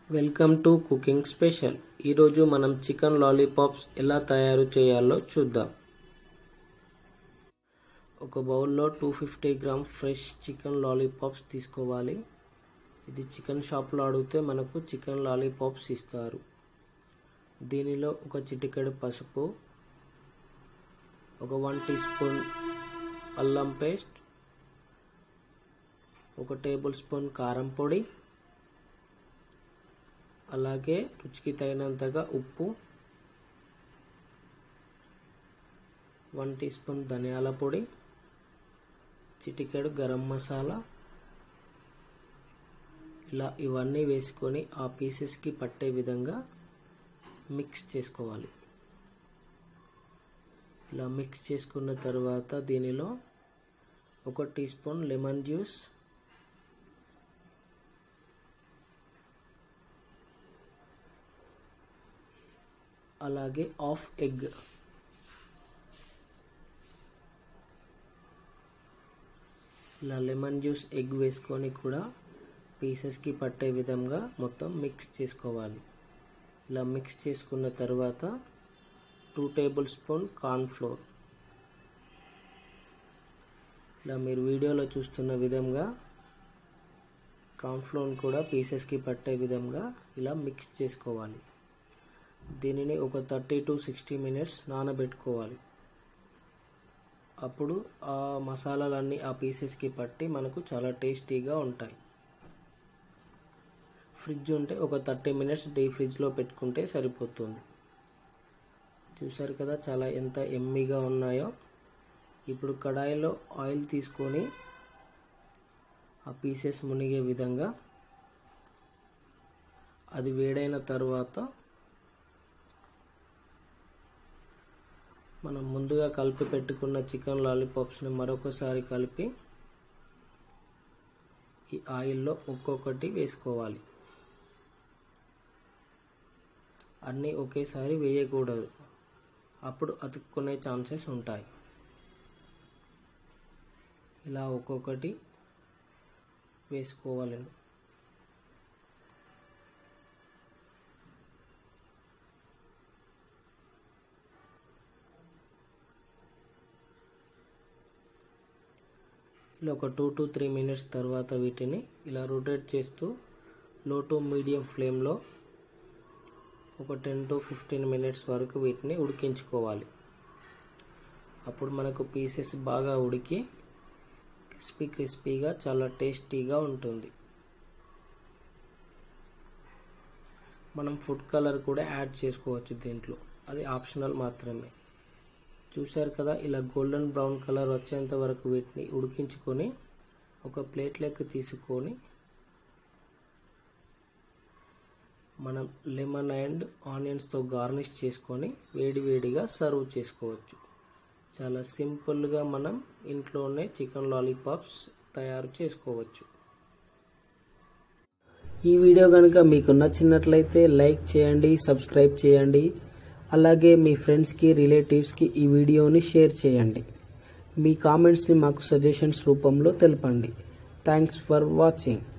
welcome to cooking special ఈరోజు మనం chicken lollipops ఎలా తయారు చేయాలో చూద్దాం ఒక బౌల్లో two fifty gram fresh chicken lollipops తీసుకోవాలి ఇది చికెన్ షాప్లో అడిగితే మనకు చికెన్ లాలీపాప్స్ ఇస్తారు దీనిలో ఒక చిటికెడు పసుపు ఒక వన్ టీ స్పూన్ అల్లం పేస్ట్ ఒక టేబుల్ స్పూన్ కారం పొడి అలాగే రుచికి తగినంతగా ఉప్పు వన్ టీ స్పూన్ ధనియాల పొడి చిటికెడు గరం మసాలా ఇలా ఇవన్నీ వేసుకొని ఆ పీసెస్కి పట్టే విధంగా మిక్స్ చేసుకోవాలి ఇలా మిక్స్ చేసుకున్న తర్వాత దీనిలో ఒక టీ స్పూన్ లెమన్ జ్యూస్ అలాగే హాఫ్ ఎగ్ ఇలా లెమన్ జ్యూస్ ఎగ్ వేసుకొని కూడా పీసెస్కి పట్టే విధంగా మొత్తం మిక్స్ చేసుకోవాలి ఇలా మిక్స్ చేసుకున్న తర్వాత టూ టేబుల్ స్పూన్ కార్న్ఫ్లోర్ ఇలా మీరు వీడియోలో చూస్తున్న విధంగా కార్న్ఫ్లోర్ కూడా పీసెస్కి పట్టే విధంగా ఇలా మిక్స్ చేసుకోవాలి దీనిని ఒక థర్టీ టు సిక్స్టీ మినిట్స్ నానబెట్టుకోవాలి అప్పుడు ఆ మసాలాలన్నీ ఆ పీసెస్కి పట్టి మనకు చాలా టేస్టీగా ఉంటాయి ఫ్రిడ్జ్ ఉంటే ఒక థర్టీ మినిట్స్ డీ ఫ్రిడ్జ్లో పెట్టుకుంటే సరిపోతుంది చూసారు కదా చాలా ఎంత ఎమ్మీగా ఉన్నాయో ఇప్పుడు కడాయిలో ఆయిల్ తీసుకొని ఆ పీసెస్ మునిగే విధంగా అది వేడైన తర్వాత మనం ముందుగా కలిపి పెట్టుకున్న చికెన్ లాలీపాప్స్ని మరొకసారి కలిపి ఈ ఆయిల్లో ఒక్కొక్కటి వేసుకోవాలి అన్నీ ఒకేసారి వేయకూడదు అప్పుడు అతుక్కునే ఛాన్సెస్ ఉంటాయి ఇలా ఒక్కొక్కటి వేసుకోవాలండి ఇలా ఒక టూ టు త్రీ మినిట్స్ తర్వాత వీటిని ఇలా రొటేట్ చేస్తూ లో టు మీడియం ఫ్లేమ్లో ఒక టెన్ టు ఫిఫ్టీన్ మినిట్స్ వరకు వీటిని ఉడికించుకోవాలి అప్పుడు మనకు పీసెస్ బాగా ఉడికి క్రిస్పీ క్రిస్పీగా చాలా టేస్టీగా ఉంటుంది మనం ఫుడ్ కలర్ కూడా యాడ్ చేసుకోవచ్చు దీంట్లో అది ఆప్షనల్ మాత్రమే చూశారు కదా ఇలా గోల్డెన్ బ్రౌన్ కలర్ వచ్చేంత వరకు వీటిని ఉడికించుకొని ఒక ప్లేట్లోకి తీసుకొని మనం లెమన్ అండ్ ఆనియన్స్తో గార్నిష్ చేసుకొని వేడివేడిగా సర్వ్ చేసుకోవచ్చు చాలా సింపుల్గా మనం ఇంట్లోనే చికెన్ లాలీపాప్స్ తయారు చేసుకోవచ్చు ఈ వీడియో కనుక మీకు నచ్చినట్లయితే లైక్ చేయండి సబ్స్క్రైబ్ చేయండి అలాగే మీ ఫ్రెండ్స్కి రిలేటివ్స్కి ఈ వీడియోని షేర్ చేయండి మీ కామెంట్స్ని మాకు సజెషన్స్ రూపంలో తెలపండి థ్యాంక్స్ ఫర్ వాచింగ్